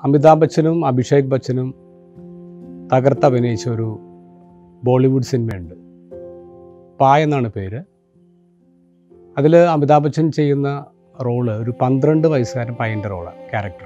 അമിതാഭ് ബച്ചനും അഭിഷേക് ബച്ചനും തകർത്ത് അഭിനയിച്ച ഒരു ബോളിവുഡ് സിനിമയുണ്ട് പായ എന്നാണ് പേര് അതിൽ അമിതാഭ് ബച്ചൻ ചെയ്യുന്ന റോള് ഒരു പന്ത്രണ്ട് വയസ്സുകാരൻ പയ്യൻ്റെ റോളാണ് ക്യാരക്ടർ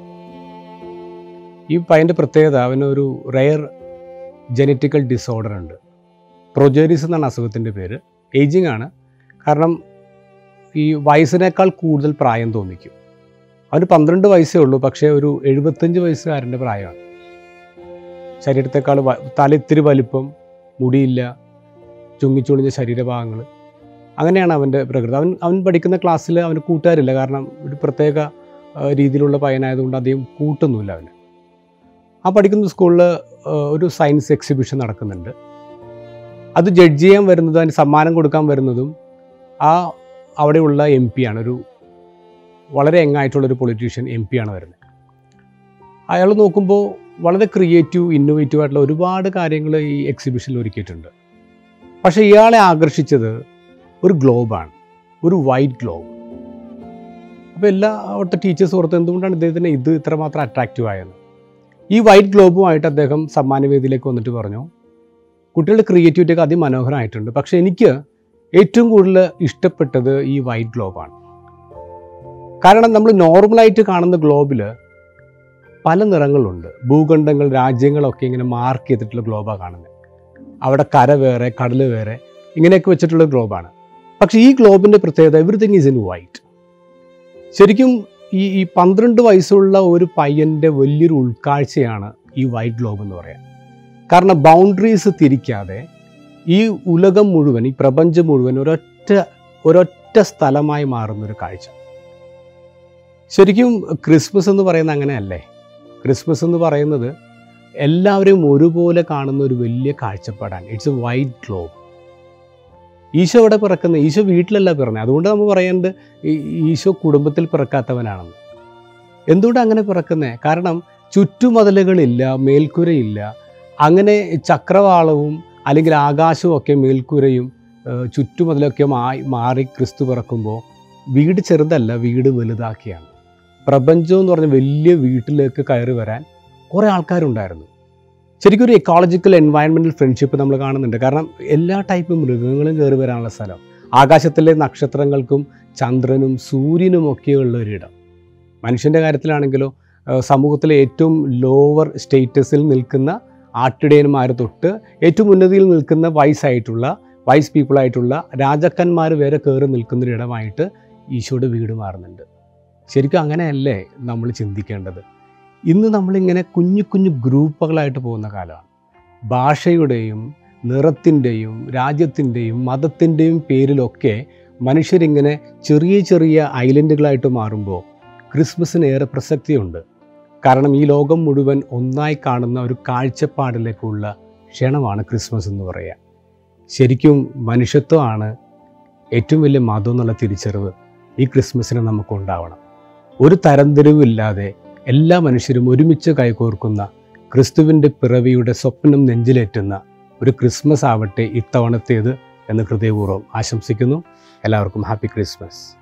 ഈ പയ്യൻ്റെ പ്രത്യേകത അവനൊരു റെയർ ജനറ്റിക്കൽ ഡിസോർഡർ ഉണ്ട് പ്രൊജേരിസ് എന്നാണ് അസുഖത്തിൻ്റെ പേര് ഏജിങ് ആണ് കാരണം ഈ വയസ്സിനേക്കാൾ കൂടുതൽ പ്രായം തോന്നിക്കും അവന് പന്ത്രണ്ട് വയസ്സേ ഉള്ളൂ പക്ഷേ ഒരു എഴുപത്തഞ്ച് വയസ്സുകാരൻ്റെ പ്രായമാണ് ശരീരത്തെക്കാൾ വ- തല ഇത്തിരി വലിപ്പം മുടിയില്ല ചുങ്ങിച്ചുളിഞ്ഞ ശരീരഭാഗങ്ങൾ അങ്ങനെയാണ് അവൻ്റെ പ്രകൃതി അവൻ അവൻ പഠിക്കുന്ന ക്ലാസ്സിൽ അവന് കൂട്ടുകാരില്ല കാരണം ഒരു പ്രത്യേക ആ, രീതിയിലുള്ള പയ്യനായതുകൊണ്ട് അധികം കൂട്ടൊന്നുമില്ല അവന് ആ പഠിക്കുന്ന സ്കൂളിൽ ഒരു സയൻസ് എക്സിബിഷൻ നടക്കുന്നുണ്ട് അത് ജഡ്ജ് ചെയ്യാൻ വരുന്നതും അതിന് സമ്മാനം കൊടുക്കാൻ വരുന്നതും ആ അവിടെയുള്ള എം പി ആണ് ഒരു വളരെ യങ്ങായിട്ടുള്ളൊരു പൊളിറ്റീഷ്യൻ എം പി ആണ് വരുന്നത് അയാൾ നോക്കുമ്പോൾ വളരെ ക്രിയേറ്റീവ് ഇന്നോവേറ്റീവ് ആയിട്ടുള്ള ഒരുപാട് കാര്യങ്ങൾ ഈ എക്സിബിഷനിൽ ഒരുക്കിയിട്ടുണ്ട് പക്ഷേ ഇയാളെ ആകർഷിച്ചത് ഒരു ഗ്ലോബാണ് ഒരു വൈറ്റ് ഗ്ലോബ് അപ്പോൾ എല്ലാ അവിടുത്തെ ടീച്ചേഴ്സ് ഓർത്ത് എന്തുകൊണ്ടാണ് ഇദ്ദേഹത്തിന് ഇത് ഇത്രമാത്രം അട്രാക്റ്റീവ് ആയത് ഈ വൈറ്റ് ഗ്ലോബുമായിട്ട് അദ്ദേഹം സമ്മാനവേദിയിലേക്ക് വന്നിട്ട് പറഞ്ഞു കുട്ടികളുടെ ക്രിയേറ്റിവിറ്റി ഒക്കെ അതിമനോഹരമായിട്ടുണ്ട് പക്ഷേ എനിക്ക് ഏറ്റവും കൂടുതൽ ഇഷ്ടപ്പെട്ടത് ഈ വൈറ്റ് ഗ്ലോബാണ് കാരണം നമ്മൾ നോർമലായിട്ട് കാണുന്ന ഗ്ലോബിൽ പല നിറങ്ങളുണ്ട് ഭൂഖണ്ഡങ്ങൾ രാജ്യങ്ങളൊക്കെ ഇങ്ങനെ മാർക്ക് ചെയ്തിട്ടുള്ള ഗ്ലോബാണ് കാണുന്നത് അവിടെ കര വേറെ കടൽ വേറെ ഇങ്ങനെയൊക്കെ വെച്ചിട്ടുള്ള ഗ്ലോബാണ് പക്ഷേ ഈ ഗ്ലോബിൻ്റെ പ്രത്യേകത എവറിത്തിങ് ഈസ് ഇൻ വൈറ്റ് ശരിക്കും ഈ ഈ പന്ത്രണ്ട് വയസ്സുള്ള ഒരു പയ്യൻ്റെ വലിയൊരു ഉൾക്കാഴ്ചയാണ് ഈ വൈറ്റ് ഗ്ലോബ് എന്ന് പറയാം കാരണം ബൗണ്ടറീസ് തിരിക്കാതെ ഈ ഉലകം മുഴുവൻ ഈ പ്രപഞ്ചം മുഴുവൻ ഒരൊറ്റ ഒരൊറ്റ സ്ഥലമായി മാറുന്നൊരു കാഴ്ച ശരിക്കും ക്രിസ്മസ് എന്ന് പറയുന്നത് അങ്ങനെയല്ലേ ക്രിസ്മസ് എന്ന് പറയുന്നത് എല്ലാവരെയും ഒരുപോലെ കാണുന്ന ഒരു വലിയ കാഴ്ചപ്പാടാണ് it's a white globe Eesho ഇവിടെ പിറക്കുന്ന ഈശോ വീട്ടിലല്ല പിറന്നത് അതുകൊണ്ട് നമ്മൾ പറയുന്നത് ഈ- ഈശോ കുടുംബത്തിൽ പിറക്കാത്തവനാണെന്ന് എന്തുകൊണ്ട് അങ്ങനെ പിറക്കുന്നത് കാരണം ചുറ്റുമതിലുകളില്ല മേൽക്കുരയില്ല അങ്ങനെ ചക്രവാളവും അല്ലെങ്കിൽ ആകാശവും ഒക്കെ മേൽക്കുരയും ഏഹ്, ചുറ്റുമതിലൊക്കെ മാറി മാറി ക്രിസ്തു പിറക്കുമ്പോൾ വീട് ചെറുതല്ല വീട് വലുതാക്കിയാണ് പ്രപഞ്ചം എന്ന് പറഞ്ഞ വലിയ വീട്ടിലേക്ക് കയറി വരാൻ കുറേ ആൾക്കാരുണ്ടായിരുന്നു ശരിക്കും ഒരു എക്കോളജിക്കൽ എൻവയൺമെൻറ്റൽ ഫ്രണ്ട്ഷിപ്പ് നമ്മൾ കാണുന്നുണ്ട് കാരണം എല്ലാ ടൈപ്പ് മൃഗങ്ങളും കയറി വരാനുള്ള സ്ഥലം ആകാശത്തിലെ നക്ഷത്രങ്ങൾക്കും ചന്ദ്രനും സൂര്യനും ഒക്കെയുള്ള ഒരിടം മനുഷ്യൻ്റെ കാര്യത്തിലാണെങ്കിലോ ഏഹ് സമൂഹത്തിലെ ഏറ്റവും ലോവർ സ്റ്റേറ്റസിൽ നിൽക്കുന്ന ആട്ടിടയന്മാർ തൊട്ട് ഏറ്റവും ഉന്നതിയിൽ നിൽക്കുന്ന വയസ്സായിട്ടുള്ള വൈസ് പീപ്പിളായിട്ടുള്ള രാജാക്കന്മാർ വരെ കയറി നിൽക്കുന്നൊരിടമായിട്ട് ഈശോയുടെ വീട് മാറുന്നുണ്ട് ശരിക്കും അങ്ങനെയല്ലേ നമ്മൾ ചിന്തിക്കേണ്ടത് ഇന്ന് നമ്മളിങ്ങനെ കുഞ്ഞു കുഞ്ഞു ഗ്രൂപ്പുകളായിട്ട് പോകുന്ന കാലമാണ് ഭാഷയുടെയും നിറത്തിൻ്റെയും രാജ്യത്തിൻ്റെയും മതത്തിൻ്റെയും പേരിലൊക്കെ മനുഷ്യരിങ്ങനെ ചെറിയ ചെറിയ ഐലൻഡുകളായിട്ട് മാറുമ്പോൾ ക്രിസ്മസിന് ഏറെ പ്രസക്തിയുണ്ട് കാരണം ഈ ലോകം മുഴുവൻ ഒന്നായി കാണുന്ന ഒരു കാഴ്ചപ്പാടിലേക്കുള്ള ക്ഷണമാണ് ക്രിസ്മസ് എന്ന് പറയുക ശരിക്കും മനുഷ്യത്വമാണ് ഏറ്റവും വലിയ മതം എന്നുള്ള തിരിച്ചറിവ് ഈ ക്രിസ്മസിന് നമുക്കുണ്ടാവണം ഒരു തരംതിരിവില്ലാതെ എല്ലാ മനുഷ്യരും ഒരുമിച്ച് കൈകോർക്കുന്ന ക്രിസ്തുവിൻ്റെ പിറവിയുടെ സ്വപ്നം നെഞ്ചിലേറ്റുന്ന ഒരു ക്രിസ്മസ് ആവട്ടെ ഇത്തവണത്തേത് എന്ന് ഹൃദയപൂർവ്വം ആശംസിക്കുന്നു എല്ലാവർക്കും ഹാപ്പി ക്രിസ്മസ്